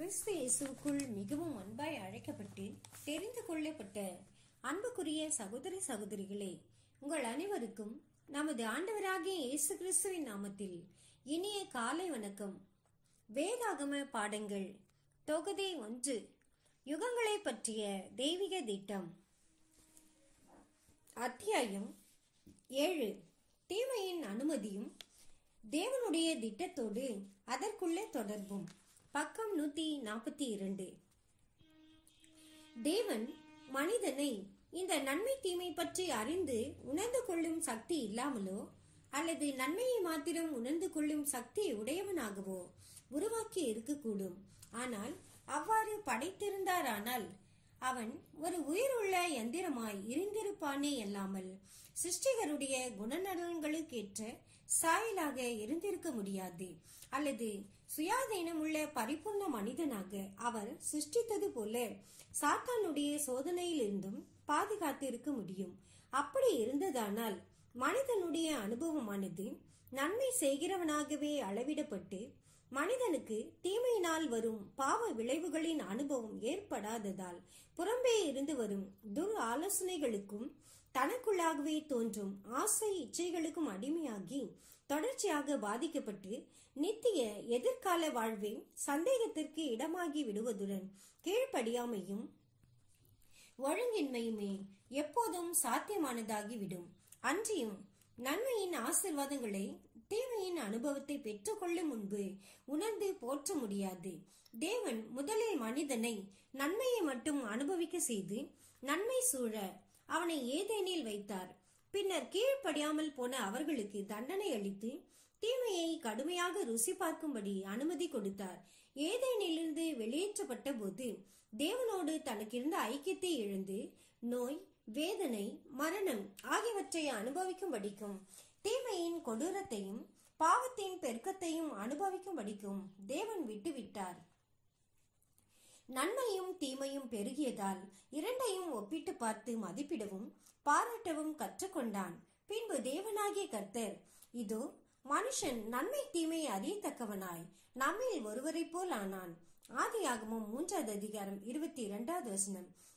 கிறிஸ்து இயேசுவுக்குள் மிகவும் அன்பாய் அழைக்கப்பட்டு தெரிந்து கொள்ளப்பட்ட அன்புக்குரிய சகோதர சகோதரிகளே உங்கள் அனைவருக்கும் நமது ஆண்டவராகிய இயேசு கிறிஸ்துவின் நாமத்தில் இனிய காலை வணக்கம் வேதாகம பாடங்கள் தொகுதி ஒன்று யுகங்களை பற்றிய தெய்வீக திட்டம் அத்தியாயம் ஏழு தீமையின் அனுமதியும் தேவனுடைய திட்டத்தோடு அதற்குள்ள தொடர்பும் பக்கம் நூத்தி நாற்பத்தி இரண்டு தேவன் மனிதனை இந்த நன்மை தீமை பற்றி அறிந்து உணர்ந்து கொள்ளும் சக்தி இல்லாமலோ அல்லது நன்மையை மாத்திரம் உணர்ந்து கொள்ளும் சக்தி உடையவனாகவோ உருவாக்கி இருக்கக்கூடும் ஆனால் அவ்வாறு படைத்திருந்தாரானால் அவன் ஒரு உயிருள்ள எந்திரமாய் இருந்திருப்பானே அல்லாமல் சிருஷ்டிகருடைய குணநலன்களுக்கேற்ற சாயலாக இருந்திருக்க முடியாது அல்லது சுயாதீனம் உள்ள பரிபூர்ண மனிதனாக அவர் சிருஷ்டித்தது போல சாத்தானுடைய சோதனையிலிருந்தும் பாதுகாத்திருக்க முடியும் அப்படி இருந்ததானால் மனிதனுடைய அனுபவமானது நன்மை செய்கிறவனாகவே அளவிடப்பட்டு மனிதனுக்கு தீமையினால் வரும் பாவ விளைவுகளின் அனுபவம் ஏற்படாததால் புறம்பே இருந்து வரும் துர் ஆலோசனைகளுக்கும் தனக்குள்ளாகவே தோன்றும் ஆசை இச்சைகளுக்கும் அடிமையாகி தொடர்ச்சியாக பாதிக்கப்பட்டு நித்திய எதிர்கால வாழ்வே சந்தேகத்திற்கு இடமாகி விடுவதுடன் கீழ்ப்படியாமையும் ஒழுங்கின்மையுமே எப்போதும் சாத்தியமானதாகிவிடும் அன்றியும் நன்மையின் ஆசிர்வாதங்களை தீமையின் அனுபவத்தை பெற்றுக்கொள்ளும் முன்பு உணர்ந்து போற்ற முடியாது தேவன் முதலில் மனிதனை நன்மையை மட்டும் அனுபவிக்க செய்து நன்மை சூழ அவனை ஏதேனில் வைத்தார் பின்னர் கீழ்ப்படியாமல் போன அவர்களுக்கு தண்டனை அளித்து தீமையை கடுமையாக ருசி பார்க்கும்படி அனுமதி கொடுத்தார் ஏதேனிலிருந்து வெளியேற்றப்பட்ட போது தேவனோடு தனக்கிருந்த ஐக்கியத்தை இழந்து நோய் வேதனை மரணம் ஆகியவற்றை அனுபவிக்கும்படிக்கும் தீமையின் கொடூரத்தையும் பாவத்தின் பெருக்கத்தையும் அனுபவிக்கும்படிக்கும் தேவன் விட்டுவிட்டார் நன்மையும் தீமையும் பெருகியதால் இரண்டையும் ஒப்பிட்டு பார்த்து மதிப்பிடவும் பாராட்டவும் கற்றுக்கொண்டான் பின்பு தேவனாகிய கர்த்தர் இதோ மனுஷன் நன்மை தீமை அறியத்தக்கவனாய் நம்மில் ஒருவரைப் போல் ஆனான் ஆதியாகமும் மூன்றாவது அதிகாரம் இருபத்தி இரண்டாவது வசனம்